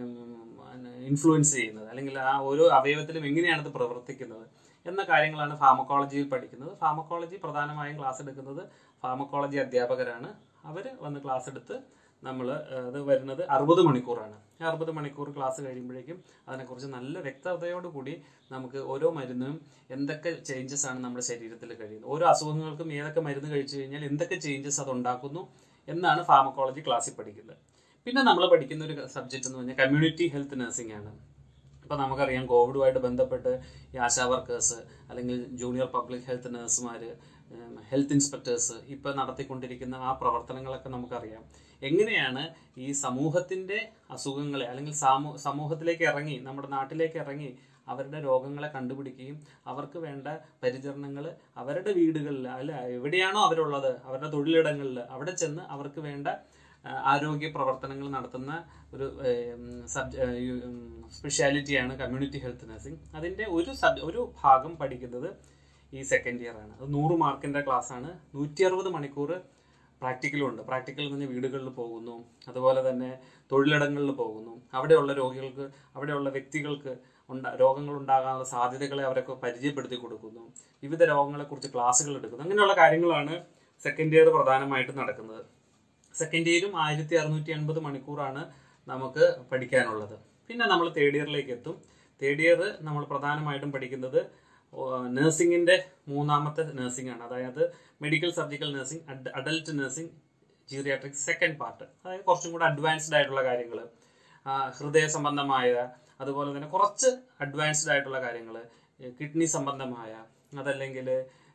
S1: ഇൻഫ്ലുവൻസ് ചെയ്യുന്നത് അല്ലെങ്കിൽ ആ ഓരോ അവയവത്തിലും എങ്ങനെയാണ് ഇത് പ്രവർത്തിക്കുന്നത് എന്ന കാര്യങ്ങളാണ് ഫാമക്കോളജിയിൽ പഠിക്കുന്നത് ഫാമക്കോളജി പ്രധാനമായും ക്ലാസ് എടുക്കുന്നത് ഫാമക്കോളജി അധ്യാപകരാണ് അവർ വന്ന് ക്ലാസ് എടുത്ത് നമ്മൾ അത് വരുന്നത് അറുപത് മണിക്കൂറാണ് ഈ അറുപത് മണിക്കൂർ ക്ലാസ് കഴിയുമ്പോഴേക്കും അതിനെക്കുറിച്ച് നല്ല വ്യക്തതയോട് കൂടി നമുക്ക് ഓരോ മരുന്നും എന്തൊക്കെ ചേഞ്ചസ് ആണ് നമ്മുടെ ശരീരത്തിൽ കഴിയുന്നത് ഓരോ അസുഖങ്ങൾക്കും ഏതൊക്കെ മരുന്ന് കഴിച്ചു കഴിഞ്ഞാൽ എന്തൊക്കെ ചേഞ്ചസ് അത് ഉണ്ടാക്കുന്നു എന്നാണ് ഫാമക്കോളജി ക്ലാസ്സിൽ പഠിക്കുന്നത് പിന്നെ നമ്മൾ പഠിക്കുന്ന ഒരു സബ്ജക്റ്റ് എന്ന് പറഞ്ഞാൽ കമ്മ്യൂണിറ്റി ഹെൽത്ത് നഴ്സിംഗ് ആണ് ഇപ്പം നമുക്കറിയാം കോവിഡുമായിട്ട് ബന്ധപ്പെട്ട് ഈ ആശാ വർക്കേഴ്സ് അല്ലെങ്കിൽ ജൂനിയർ പബ്ലിക് ഹെൽത്ത് നഴ്സുമാർ ഹെൽത്ത് ഇൻസ്പെക്ടേഴ്സ് ഇപ്പം നടത്തിക്കൊണ്ടിരിക്കുന്ന ആ പ്രവർത്തനങ്ങളൊക്കെ നമുക്കറിയാം എങ്ങനെയാണ് ഈ സമൂഹത്തിൻ്റെ അസുഖങ്ങളെ അല്ലെങ്കിൽ സാമൂ സമൂഹത്തിലേക്ക് ഇറങ്ങി നമ്മുടെ നാട്ടിലേക്ക് ഇറങ്ങി അവരുടെ രോഗങ്ങളെ കണ്ടുപിടിക്കുകയും അവർക്ക് വേണ്ട പരിചരണങ്ങൾ അവരുടെ വീടുകളിൽ അല്ല എവിടെയാണോ അവരുള്ളത് അവരുടെ തൊഴിലിടങ്ങളിൽ അവിടെ ചെന്ന് അവർക്ക് വേണ്ട ആ, ആരോഗ്യ പ്രവർത്തനങ്ങൾ നടത്തുന്ന ഒരു സബ് സ്പെഷ്യാലിറ്റിയാണ് കമ്മ്യൂണിറ്റി ഹെൽത്ത് നഴ്സിംഗ് അതിൻ്റെ ഒരു സബ് ഒരു ഭാഗം പഠിക്കുന്നത് ഈ സെക്കൻഡ് ഇയർ ആണ് അത് നൂറ് മാർക്കിൻ്റെ ക്ലാസ്സാണ് നൂറ്റി അറുപത് മണിക്കൂർ പ്രാക്ടിക്കലും ഉണ്ട് പ്രാക്ടിക്കൽ എന്ന് പറഞ്ഞാൽ വീടുകളിൽ പോകുന്നു അതുപോലെ തന്നെ തൊഴിലിടങ്ങളിൽ പോകുന്നു അവിടെയുള്ള രോഗികൾക്ക് അവിടെയുള്ള വ്യക്തികൾക്ക് ഉണ്ടാ രോഗങ്ങൾ ഉണ്ടാകാനുള്ള സാധ്യതകളെ അവരൊക്കെ പരിചയപ്പെടുത്തി കൊടുക്കുന്നു വിവിധ രോഗങ്ങളെക്കുറിച്ച് ക്ലാസ്സുകൾ എടുക്കുന്നു അങ്ങനെയുള്ള കാര്യങ്ങളാണ് സെക്കൻഡ് ഇയർ പ്രധാനമായിട്ടും നടക്കുന്നത് സെക്കൻഡ് ഇയറും ആയിരത്തി അറുന്നൂറ്റി എൺപത് മണിക്കൂറാണ് നമുക്ക് പഠിക്കാനുള്ളത് പിന്നെ നമ്മൾ തേർഡ് ഇയറിലേക്ക് എത്തും തേർഡ് ഇയർ നമ്മൾ പ്രധാനമായിട്ടും പഠിക്കുന്നത് നഴ്സിംഗിന്റെ മൂന്നാമത്തെ നഴ്സിംഗ് ആണ് അതായത് medical surgical nursing adult nursing geriatric second part അതായത് കുറച്ചും കൂടെ അഡ്വാൻസ്ഡ് ആയിട്ടുള്ള കാര്യങ്ങൾ ഹൃദയ സംബന്ധമായ അതുപോലെ തന്നെ കുറച്ച് അഡ്വാൻസ്ഡ് ആയിട്ടുള്ള കാര്യങ്ങൾ കിഡ്നി സംബന്ധമായ അതല്ലെങ്കിൽ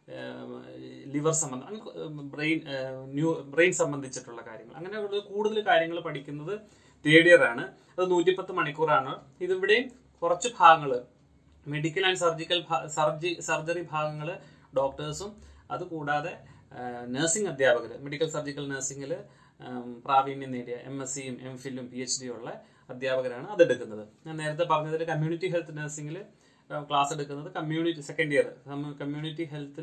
S1: ലിവർ സംബന്ധം ബ്രെയിൻ ന്യൂ ബ്രെയിൻ സംബന്ധിച്ചിട്ടുള്ള കാര്യങ്ങൾ അങ്ങനെയുള്ള കൂടുതൽ കാര്യങ്ങൾ പഠിക്കുന്നത് തേർഡ് ഇയർ ആണ് അത് നൂറ്റിപ്പത്ത് മണിക്കൂറാണ് ഇതിവിടെയും കുറച്ച് ഭാഗങ്ങൾ മെഡിക്കൽ ആൻഡ് സർജിക്കൽ സർജി സർജറി ഭാഗങ്ങൾ ഡോക്ടേഴ്സും അതുകൂടാതെ നഴ്സിംഗ് അധ്യാപകർ മെഡിക്കൽ സർജിക്കൽ നഴ്സിംഗിൽ പ്രാവീണ്യം നേടിയ എം എസ് സിയും എം ഫില്ലും പി എച്ച് ഡിയും ഉള്ള അധ്യാപകരാണ് അതെടുക്കുന്നത് ഞാൻ നേരത്തെ പറഞ്ഞതിൽ കമ്മ്യൂണിറ്റി ഹെൽത്ത് നഴ്സിംഗിൽ ക്ലാസ് എടുക്കുന്നത് കമ്മ്യൂണിറ്റി സെക്കൻഡ് ഇയർ കമ്മ്യൂണിറ്റി ഹെൽത്തിൽ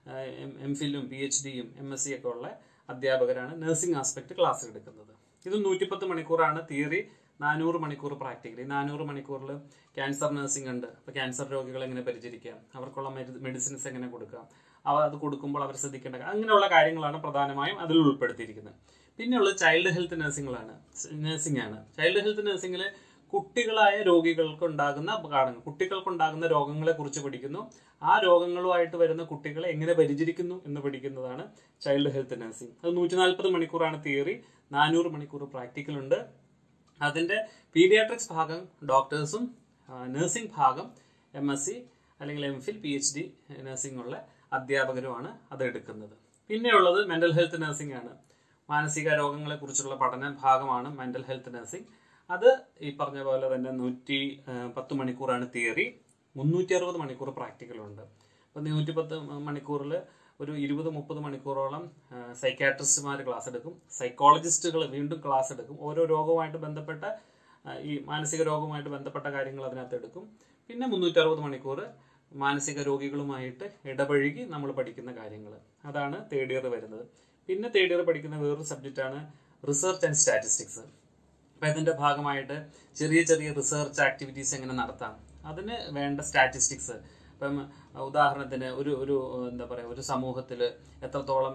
S1: എം ഫില്ലും പി എച്ച് ഡിയും എം എസ് സി ഒക്കെ ഉള്ള അധ്യാപകരാണ് നഴ്സിംഗ് ആസ്പെക്ട് ക്ലാസ് എടുക്കുന്നത് ഇത് നൂറ്റിപ്പത്ത് മണിക്കൂറാണ് തിയറി നാനൂറ് മണിക്കൂർ പ്രാക്ടിക്കൽ ഈ നാനൂറ് മണിക്കൂറിൽ ക്യാൻസർ നഴ്സിംഗ് ഉണ്ട് അപ്പോൾ ക്യാൻസർ രോഗികളെ എങ്ങനെ പരിചരിക്കാം അവർക്കുള്ള മെഡിസിൻസ് എങ്ങനെ കൊടുക്കാം അവ അത് കൊടുക്കുമ്പോൾ അവർ ശ്രദ്ധിക്കേണ്ട അങ്ങനെയുള്ള കാര്യങ്ങളാണ് പ്രധാനമായും അതിൽ ഉൾപ്പെടുത്തിയിരിക്കുന്നത് പിന്നെയുള്ളത് ചൈൽഡ് ഹെൽത്ത് നഴ്സിംഗുകളാണ് നഴ്സിംഗ് ആണ് ചൈൽഡ് ഹെൽത്ത് നഴ്സിംഗിൽ കുട്ടികളായ രോഗികൾക്ക് ഉണ്ടാകുന്ന അപകടങ്ങൾ കുട്ടികൾക്കുണ്ടാകുന്ന രോഗങ്ങളെ കുറിച്ച് പഠിക്കുന്നു ആ രോഗങ്ങളുമായിട്ട് വരുന്ന കുട്ടികളെ എങ്ങനെ പരിചരിക്കുന്നു എന്ന് പഠിക്കുന്നതാണ് ചൈൽഡ് ഹെൽത്ത് നഴ്സിംഗ് അത് നൂറ്റി നാൽപ്പത് മണിക്കൂറാണ് തിയറി നാനൂറ് മണിക്കൂർ പ്രാക്ടിക്കൽ ഉണ്ട് അതിൻ്റെ പീഡിയാട്രിക്സ് ഭാഗം ഡോക്ടേഴ്സും നഴ്സിംഗ് ഭാഗം എം എസ് സി അല്ലെങ്കിൽ M Phil P H D nursing ഉള്ള അധ്യാപകരുമാണ് അത് എടുക്കുന്നത് പിന്നെയുള്ളത് മെന്റൽ ഹെൽത്ത് നഴ്സിംഗ് ആണ് മാനസിക രോഗങ്ങളെ കുറിച്ചുള്ള പഠന ഭാഗമാണ് മെന്റൽ ഹെൽത്ത് നഴ്സിംഗ് അത് ഈ പറഞ്ഞ പോലെ തന്നെ നൂറ്റി പത്ത് മണിക്കൂറാണ് തിയറി മുന്നൂറ്റി അറുപത് മണിക്കൂർ പ്രാക്ടിക്കലുണ്ട് അപ്പം നൂറ്റി പത്ത് മണിക്കൂറിൽ ഒരു ഇരുപത് മുപ്പത് മണിക്കൂറോളം സൈക്കാട്രിസ്റ്റുമാർ ക്ലാസ് എടുക്കും സൈക്കോളജിസ്റ്റുകൾ വീണ്ടും ക്ലാസ് എടുക്കും ഓരോ രോഗവുമായിട്ട് ബന്ധപ്പെട്ട ഈ മാനസിക രോഗവുമായിട്ട് ബന്ധപ്പെട്ട കാര്യങ്ങൾ അതിനകത്ത് എടുക്കും പിന്നെ മുന്നൂറ്റി അറുപത് മണിക്കൂർ മാനസിക രോഗികളുമായിട്ട് ഇടപഴകി നമ്മൾ പഠിക്കുന്ന കാര്യങ്ങൾ അതാണ് തേർഡ് ഇയർ വരുന്നത് പിന്നെ തേർഡ് ഇയർ പഠിക്കുന്ന വേറൊരു സബ്ജക്റ്റാണ് റിസർച്ച് ആൻഡ് സ്റ്റാറ്റിസ്റ്റിക്സ് അപ്പം ഇതിൻ്റെ ഭാഗമായിട്ട് ചെറിയ ചെറിയ റിസർച്ച് ആക്ടിവിറ്റീസ് എങ്ങനെ നടത്താം അതിന് വേണ്ട സ്റ്റാറ്റിസ്റ്റിക്സ് ഇപ്പം ഉദാഹരണത്തിന് ഒരു ഒരു എന്താ പറയുക ഒരു സമൂഹത്തിൽ എത്രത്തോളം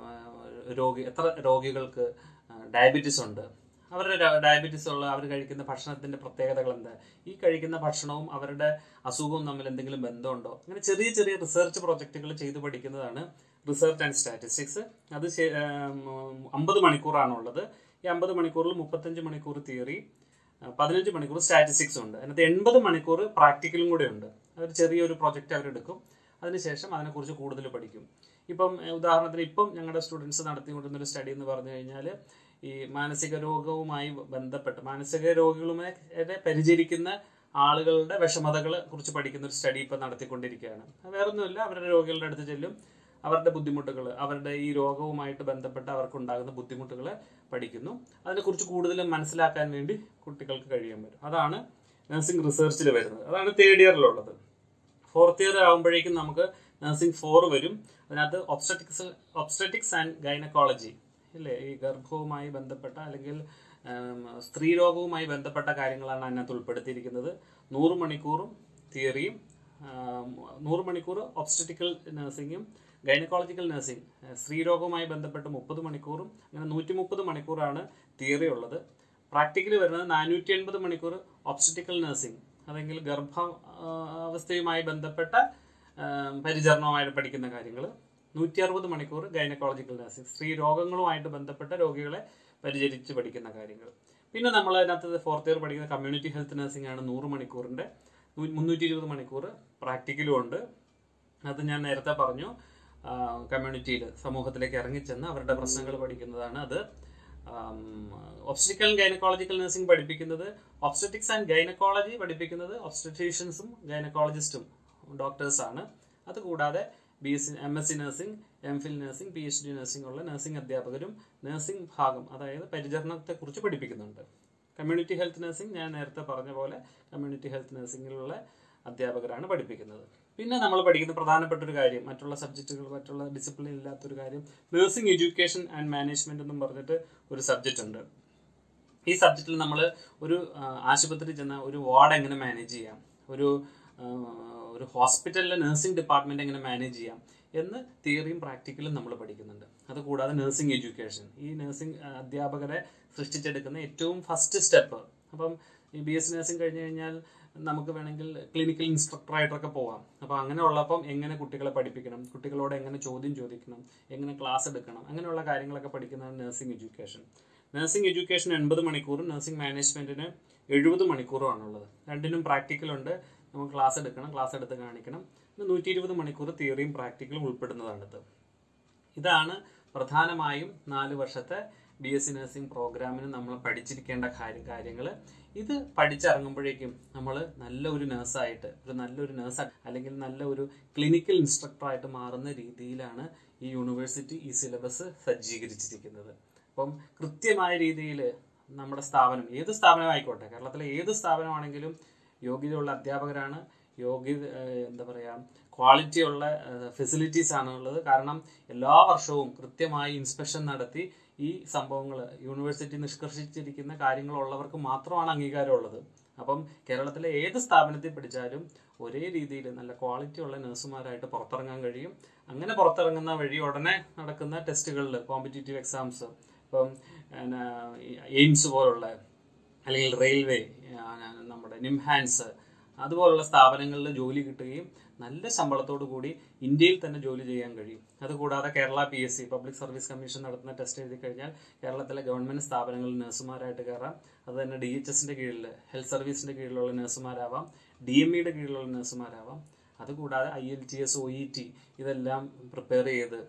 S1: രോഗി എത്ര രോഗികൾക്ക് ഡയബറ്റീസ് ഉണ്ട് അവരുടെ ഡയബറ്റീസ് ഉള്ള അവർ കഴിക്കുന്ന ഭക്ഷണത്തിന്റെ പ്രത്യേകതകൾ എന്താ ഈ കഴിക്കുന്ന ഭക്ഷണവും അവരുടെ അസുഖവും തമ്മിൽ എന്തെങ്കിലും ബന്ധമുണ്ടോ അങ്ങനെ ചെറിയ ചെറിയ റിസർച്ച് പ്രൊജക്റ്റുകൾ ചെയ്ത് പഠിക്കുന്നതാണ് റിസർച്ച് ആൻഡ് സ്റ്റാറ്റിസ്റ്റിക്സ് അത് അമ്പത് മണിക്കൂറാണുള്ളത് ഈ അമ്പത് മണിക്കൂറിൽ മുപ്പത്തഞ്ച് മണിക്കൂർ തിയറി പതിനഞ്ച് മണിക്കൂർ സ്റ്റാറ്റിസ്റ്റിക്സ് ഉണ്ട് അതിനകത്ത് എൺപത് മണിക്കൂർ പ്രാക്ടിക്കലും കൂടെ ഉണ്ട് അതൊരു ചെറിയൊരു പ്രൊജക്റ്റ് അവരെടുക്കും അതിനുശേഷം അതിനെക്കുറിച്ച് കൂടുതൽ പഠിക്കും ഇപ്പം ഉദാഹരണത്തിന് ഇപ്പം ഞങ്ങളുടെ സ്റ്റുഡൻസ് നടത്തിക്കൊണ്ടിരുന്ന ഒരു സ്റ്റഡി എന്ന് പറഞ്ഞു കഴിഞ്ഞാൽ ഈ മാനസിക രോഗവുമായി ബന്ധപ്പെട്ട് മാനസിക രോഗികളുമായി പരിചരിക്കുന്ന ആളുകളുടെ വിഷമതകളെ കുറിച്ച് പഠിക്കുന്ന ഒരു സ്റ്റഡി ഇപ്പം നടത്തിക്കൊണ്ടിരിക്കുകയാണ് വേറൊന്നുമില്ല അവരുടെ രോഗികളുടെ അടുത്ത് ചെല്ലും അവരുടെ ബുദ്ധിമുട്ടുകൾ അവരുടെ ഈ രോഗവുമായിട്ട് ബന്ധപ്പെട്ട് അവർക്കുണ്ടാകുന്ന ബുദ്ധിമുട്ടുകളെ പഠിക്കുന്നു അതിനെക്കുറിച്ച് കൂടുതൽ മനസ്സിലാക്കാൻ വേണ്ടി കുട്ടികൾക്ക് കഴിയാൻ പറ്റും അതാണ് നഴ്സിംഗ് റിസർച്ചിൽ വരുന്നത് അതാണ് തേർഡ് ഇയറിലുള്ളത് ഫോർത്ത് ഇയർ ആകുമ്പോഴേക്കും നമുക്ക് നഴ്സിംഗ് ഫോർ വരും അതിനകത്ത് ഒബ്സ്റ്ററ്റിക്സ് ഒബ്സ്റ്ററ്റിക്സ് ആൻഡ് ഗൈനക്കോളജി ഇല്ലേ ഈ ഗർഭവുമായി ബന്ധപ്പെട്ട അല്ലെങ്കിൽ സ്ത്രീരോഗവുമായി ബന്ധപ്പെട്ട കാര്യങ്ങളാണ് അതിനകത്ത് ഉൾപ്പെടുത്തിയിരിക്കുന്നത് നൂറ് മണിക്കൂറും തിയറിയും നൂറ് മണിക്കൂർ ഒബ്സ്റ്ററ്റിക്കൽ നഴ്സിംഗും ഗൈനക്കോളജിക്കൽ നഴ്സിംഗ് സ്ത്രീരോഗവുമായി ബന്ധപ്പെട്ട് മുപ്പത് മണിക്കൂറും അങ്ങനെ നൂറ്റി മുപ്പത് മണിക്കൂറാണ് തിയറി ഉള്ളത് പ്രാക്ടിക്കലി വരുന്നത് നാനൂറ്റി എൺപത് മണിക്കൂർ ഒബ്സ്റ്ററ്റിക്കൽ നഴ്സിംഗ് അതെങ്കിൽ ഗർഭ അവസ്ഥയുമായി ബന്ധപ്പെട്ട പരിചരണവുമായിട്ട് പഠിക്കുന്ന കാര്യങ്ങൾ നൂറ്റി അറുപത് മണിക്കൂർ ഗൈനക്കോളജിക്കൽ നഴ്സിംഗ് സ്ത്രീ രോഗങ്ങളുമായിട്ട് ബന്ധപ്പെട്ട രോഗികളെ പരിചരിച്ച് പഠിക്കുന്ന കാര്യങ്ങൾ പിന്നെ നമ്മൾ അതിനകത്ത് ഫോർത്ത് ഇയർ പഠിക്കുന്ന കമ്മ്യൂണിറ്റി ഹെൽത്ത് നഴ്സിംഗ് ആണ് നൂറ് മണിക്കൂറിൻ്റെ മുന്നൂറ്റി ഇരുപത് മണിക്കൂർ പ്രാക്ടിക്കലും ഉണ്ട് അത് ഞാൻ നേരത്തെ പറഞ്ഞു കമ്മ്യൂണിറ്റിയിൽ സമൂഹത്തിലേക്ക് ഇറങ്ങിച്ചെന്ന് അവരുടെ പ്രശ്നങ്ങൾ പഠിക്കുന്നതാണ് അത് ഒബ്സ്റ്റിക്കൽ ആൻഡ് ഗൈനക്കോളജിക്കൽ നഴ്സിംഗ് പഠിപ്പിക്കുന്നത് ഒബ്സ്റ്ററ്റിക്സ് ആൻഡ് ഗൈനക്കോളജി പഠിപ്പിക്കുന്നത് ഒബ്സ്റ്ററ്റീഷ്യൻസും ഗൈനക്കോളജിസ്റ്റും ഡോക്ടേഴ്സാണ് അതുകൂടാതെ B S C M S C nursing M Phil nursing P H D nursing ഉള്ള നഴ്സിംഗ് അധ്യാപകരും നഴ്സിംഗ് ഭാഗം അതായത് പരിചരണത്തെക്കുറിച്ച് പഠിപ്പിക്കുന്നുണ്ട് കമ്മ്യൂണിറ്റി ഹെൽത്ത് നഴ്സിംഗ് ഞാൻ നേരത്തെ പറഞ്ഞ പോലെ കമ്മ്യൂണിറ്റി ഹെൽത്ത് നഴ്സിംഗിലുള്ള അധ്യാപകരാണ് പഠിപ്പിക്കുന്നത് പിന്നെ നമ്മൾ പഠിക്കുന്ന പ്രധാനപ്പെട്ട ഒരു കാര്യം മറ്റുള്ള സബ്ജക്റ്റുകൾ മറ്റുള്ള ഡിസിപ്ലിൻ ഇല്ലാത്തൊരു കാര്യം നഴ്സിംഗ് എഡ്യൂക്കേഷൻ ആൻഡ് മാനേജ്മെന്റ് എന്നും പറഞ്ഞിട്ട് ഒരു സബ്ജക്റ്റ് ഉണ്ട് ഈ സബ്ജക്റ്റിൽ നമ്മൾ ഒരു ആശുപത്രി ചെന്ന ഒരു വാർഡ് എങ്ങനെ മാനേജ് ചെയ്യാം ഒരു ഒരു ഹോസ്പിറ്റലിലെ നഴ്സിംഗ് ഡിപ്പാർട്ട്മെന്റ് എങ്ങനെ മാനേജ് ചെയ്യാം എന്ന് തിയറിയും പ്രാക്ടിക്കലും നമ്മൾ പഠിക്കുന്നുണ്ട് അതുകൂടാതെ നഴ്സിംഗ് എഡ്യൂക്കേഷൻ ഈ നഴ്സിംഗ് അധ്യാപകരെ സൃഷ്ടിച്ചെടുക്കുന്ന ഏറ്റവും ഫസ്റ്റ് സ്റ്റെപ്പ് അപ്പം ഈ ബി എസ് സി നഴ്സിംഗ് കഴിഞ്ഞ് കഴിഞ്ഞാൽ നമുക്ക് വേണമെങ്കിൽ ക്ലിനിക്കൽ ഇൻസ്ട്രക്ടറായിട്ടൊക്കെ പോവാം അപ്പോൾ അങ്ങനെ ഉള്ളപ്പം എങ്ങനെ കുട്ടികളെ പഠിപ്പിക്കണം കുട്ടികളോട് എങ്ങനെ ചോദ്യം ചോദിക്കണം എങ്ങനെ ക്ലാസ് എടുക്കണം അങ്ങനെയുള്ള കാര്യങ്ങളൊക്കെ പഠിക്കുന്നതാണ് നഴ്സിംഗ് എഡ്യൂക്കേഷൻ നഴ്സിംഗ് എഡ്യൂക്കേഷൻ എൺപത് മണിക്കൂറും നഴ്സിംഗ് മാനേജ്മെന്റിന് എഴുപത് മണിക്കൂറുമാണുള്ളത് രണ്ടിനും പ്രാക്ടിക്കൽ ഉണ്ട് നമുക്ക് ക്ലാസ് എടുക്കണം ക്ലാസ് എടുത്ത് കാണിക്കണം പിന്നെ നൂറ്റി ഇരുപത് മണിക്കൂർ തിയറിയും പ്രാക്ടിക്കലും ഉൾപ്പെടുന്നതാണിത് ഇതാണ് പ്രധാനമായും നാല് വർഷത്തെ ബി എസ് സി നഴ്സിംഗ് പ്രോഗ്രാമിന് നമ്മൾ പഠിച്ചിരിക്കേണ്ട കാര്യം കാര്യങ്ങൾ ഇത് പഠിച്ചിറങ്ങുമ്പോഴേക്കും നമ്മൾ നല്ല ഒരു നഴ്സായിട്ട് ഒരു നല്ലൊരു നഴ്സ് അല്ലെങ്കിൽ നല്ല ഒരു ക്ലിനിക്കൽ ഇൻസ്ട്രക്ടറായിട്ട് മാറുന്ന രീതിയിലാണ് ഈ യൂണിവേഴ്സിറ്റി ഈ സിലബസ് സജ്ജീകരിച്ചിരിക്കുന്നത് അപ്പം കൃത്യമായ രീതിയിൽ നമ്മുടെ സ്ഥാപനം ഏത് സ്ഥാപനമായിക്കോട്ടെ കേരളത്തിലെ ഏത് സ്ഥാപനമാണെങ്കിലും യോഗ്യതയുള്ള അധ്യാപകരാണ് യോഗ്യ ഏഹ് എന്താ പറയുക ക്വാളിറ്റി ഉള്ള ഫെസിലിറ്റീസ് ആണ് ഉള്ളത് കാരണം എല്ലാ വർഷവും കൃത്യമായി ഇൻസ്പെക്ഷൻ നടത്തി ഈ സംഭവങ്ങൾ യൂണിവേഴ്സിറ്റി നിഷ്കർഷിച്ചിരിക്കുന്ന കാര്യങ്ങളുള്ളവർക്ക് മാത്രമാണ് അംഗീകാരം ഉള്ളത് അപ്പം കേരളത്തിലെ ഏത് സ്ഥാപനത്തിൽ പഠിച്ചാലും ഒരേ രീതിയിൽ നല്ല ക്വാളിറ്റി ഉള്ള നഴ്സുമാരായിട്ട് പുറത്തിറങ്ങാൻ കഴിയും അങ്ങനെ പുറത്തിറങ്ങുന്ന വഴി ഉടനെ നടക്കുന്ന ടെസ്റ്റുകളിൽ കോമ്പറ്റേറ്റീവ് എക്സാംസ് ഇപ്പം പിന്നെ എയിംസ് പോലുള്ള അല്ലെങ്കിൽ റെയിൽവേ ആ, നമ്മുടെ നിംഹാൻസ് അതുപോലുള്ള സ്ഥാപനങ്ങളിൽ ജോലി കിട്ടുകയും നല്ല ശമ്പളത്തോടു കൂടി ഇന്ത്യയിൽ തന്നെ ജോലി ചെയ്യാൻ കഴിയും അതുകൂടാതെ Kerala P S C public service commission നടത്തുന്ന ടെസ്റ്റ് എഴുതി കഴിഞ്ഞാൽ കേരളത്തിലെ ഗവൺമെന്റ് സ്ഥാപനങ്ങളിൽ നഴ്സുമാരായിട്ട് കയറാം അത് തന്നെ ഡി എച്ച് എസിന്റെ കീഴിൽ ഹെൽത്ത് സർവീസിന്റെ കീഴിലുള്ള നഴ്സുമാരാവാം ഡി എം ഇയുടെ കീഴിലുള്ള നഴ്സുമാരാവാം അതുകൂടാതെ I L T S O E T ഇതെല്ലാം പ്രിപ്പയർ ചെയ്ത്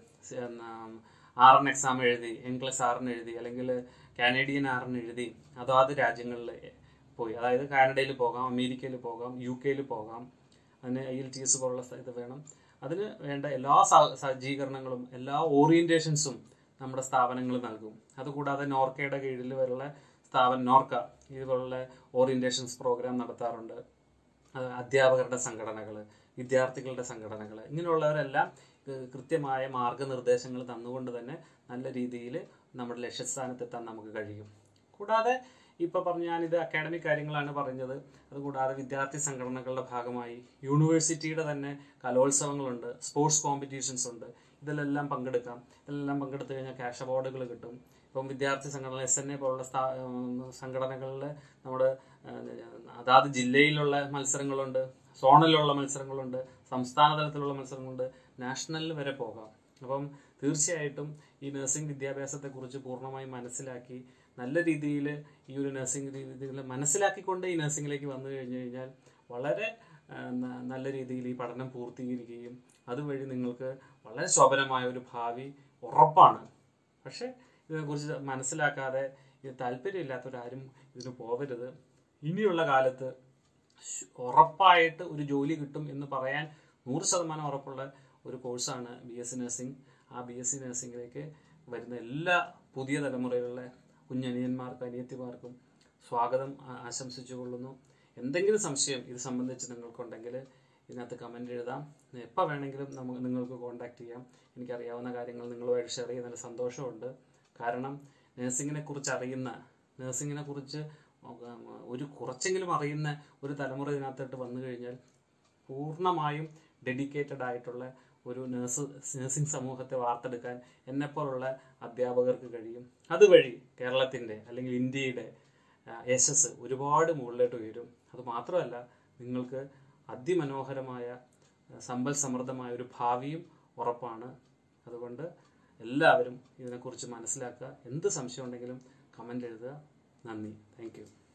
S1: ആർ എൻ എക്സാം എഴുതി എൻ പ്ലസ് ആറിന് എഴുതി അല്ലെങ്കിൽ കാനഡിയൻ ആറിന് എഴുതി അതാത് രാജ്യങ്ങളിൽ പോയി അതായത് കാനഡയിൽ പോകാം അമേരിക്കയിൽ പോകാം യു കെയിൽ പോകാം അതിന് ഐ എൽ ടി എസ് പോലുള്ള സ്ഥ- ഇത് വേണം അതിന് വേണ്ട എല്ലാ സ- സജ്ജീകരണങ്ങളും എല്ലാ ഓറിയന്റേഷൻസും നമ്മുടെ സ്ഥാപനങ്ങൾ നൽകും അതുകൂടാതെ നോർക്കയുടെ കീഴിൽ വരുള്ള സ്ഥാപനം നോർക്ക ഇതുപോലുള്ള ഓറിയന്റേഷൻസ് പ്രോഗ്രാം നടത്താറുണ്ട് അത് അധ്യാപകരുടെ സംഘടനകൾ വിദ്യാർത്ഥികളുടെ സംഘടനകൾ ഇങ്ങനെയുള്ളവരെല്ലാം ഏഹ്, കൃത്യമായ മാർഗനിർദ്ദേശങ്ങൾ തന്നുകൊണ്ട് തന്നെ നല്ല രീതിയിൽ നമ്മുടെ ലക്ഷ്യസ്ഥാനത്തെത്താൻ നമുക്ക് കഴിയും കൂടാതെ ഇപ്പൊ പറഞ്ഞ ഞാനിത് അക്കാഡമിക് കാര്യങ്ങളാണ് പറഞ്ഞത് അതുകൂടാതെ വിദ്യാർത്ഥി സംഘടനകളുടെ ഭാഗമായി യൂണിവേഴ്സിറ്റിയുടെ തന്നെ കലോത്സവങ്ങളുണ്ട് സ്പോർട്സ് കോമ്പറ്റീഷൻസ് ഉണ്ട് ഇതിലെല്ലാം പങ്കെടുക്കാം ഇതിലെല്ലാം പങ്കെടുത്തു കഴിഞ്ഞാൽ ക്യാഷ് അവാർഡുകൾ കിട്ടും ഇപ്പം വിദ്യാർത്ഥി സംഘടന എസ് എൻ എ പോലുള്ള സ്ഥാ സംഘടനകളിൽ നമ്മുടെ ഏഹ്, അതാത് ജില്ലയിലുള്ള മത്സരങ്ങളുണ്ട് സോണലിലുള്ള മത്സരങ്ങളുണ്ട് സംസ്ഥാന തലത്തിലുള്ള മത്സരങ്ങളുണ്ട് നാഷണലിൽ വരെ പോകാം അപ്പം തീർച്ചയായിട്ടും ഈ നഴ്സിംഗ് വിദ്യാഭ്യാസത്തെക്കുറിച്ച് പൂർണ്ണമായി മനസ്സിലാക്കി നല്ല രീതിയിൽ ഈ ഒരു നഴ്സിംഗ് രീതിയിൽ മനസ്സിലാക്കിക്കൊണ്ട് ഈ നഴ്സിംഗിലേക്ക് വന്നു കഴിഞ്ഞു കഴിഞ്ഞാൽ വളരെ ആ, ന- നല്ല രീതിയിൽ ഈ പഠനം പൂർത്തീകരിക്കുകയും അതുവഴി നിങ്ങൾക്ക് വളരെ ശോഭനമായ ഒരു ഭാവി ഉറപ്പാണ് പക്ഷെ ഇതിനെക്കുറിച്ച് മനസ്സിലാക്കാതെ ഇത് താല്പര്യമില്ലാത്തവരാരും ഇതിന് പോകരുത് ഇനിയുള്ള കാലത്ത് ശ്- ഉറപ്പായിട്ട് ഒരു ജോലി കിട്ടും എന്ന് പറയാൻ നൂറ് ശതമാനം ഉറപ്പുള്ള ഒരു കോഴ്സാണ് ബി എസ് സി നഴ്സിംഗ് ആ ബി എസ് സി നഴ്സിംഗിലേക്ക് വരുന്ന എല്ലാ പുതിയ തലമുറയിലുള്ള കുഞ്ഞനിയന്മാർക്കും അനിയത്തിമാർക്കും സ്വാഗതം ആ- ആശംസിച്ചു കൊള്ളുന്നു എന്തെങ്കിലും സംശയം ഇത് സംബന്ധിച്ച് നിങ്ങൾക്കുണ്ടെങ്കിൽ ഇതിനകത്ത് കമൻ്റ് എഴുതാം എപ്പോൾ വേണമെങ്കിലും നമുക്ക് നിങ്ങൾക്ക് കോൺടാക്ട് ചെയ്യാം എനിക്കറിയാവുന്ന കാര്യങ്ങൾ നിങ്ങളുമായിട്ട് ഷെയർ ചെയ്യുന്നതിൽ സന്തോഷമുണ്ട് കാരണം നഴ്സിങ്ങിനെ കുറിച്ച് അറിയുന്ന നഴ്സിങ്ങിനെ കുറിച്ച് ഒരു കുറച്ചെങ്കിലും അറിയുന്ന ഒരു തലമുറ ഇതിനകത്തോട്ട് വന്നു കഴിഞ്ഞാൽ പൂർണ്ണമായും ഡെഡിക്കേറ്റഡ് ആയിട്ടുള്ള ഒരു നേഴ്സ് നഴ്സിംഗ് സമൂഹത്തെ വാർത്തെടുക്കാൻ എന്നെപ്പോലുള്ള അധ്യാപകർക്ക് കഴിയും അതുവഴി കേരളത്തിൻ്റെ അല്ലെങ്കിൽ ഇന്ത്യയുടെ ആ, യശസ് ഒരുപാട് മുകളിലോട്ട് ഉയരും അത് മാത്രമല്ല നിങ്ങൾക്ക് അതിമനോഹരമായ ആ, സമ്പൽ സമൃദ്ധമായ ഒരു ഭാവിയും ഉറപ്പാണ് അതുകൊണ്ട് എല്ലാവരും ഇതിനെക്കുറിച്ച് മനസ്സിലാക്കുക എന്ത് സംശയം ഉണ്ടെങ്കിലും കമൻ്റ് എഴുതുക നന്ദി താങ്ക് യു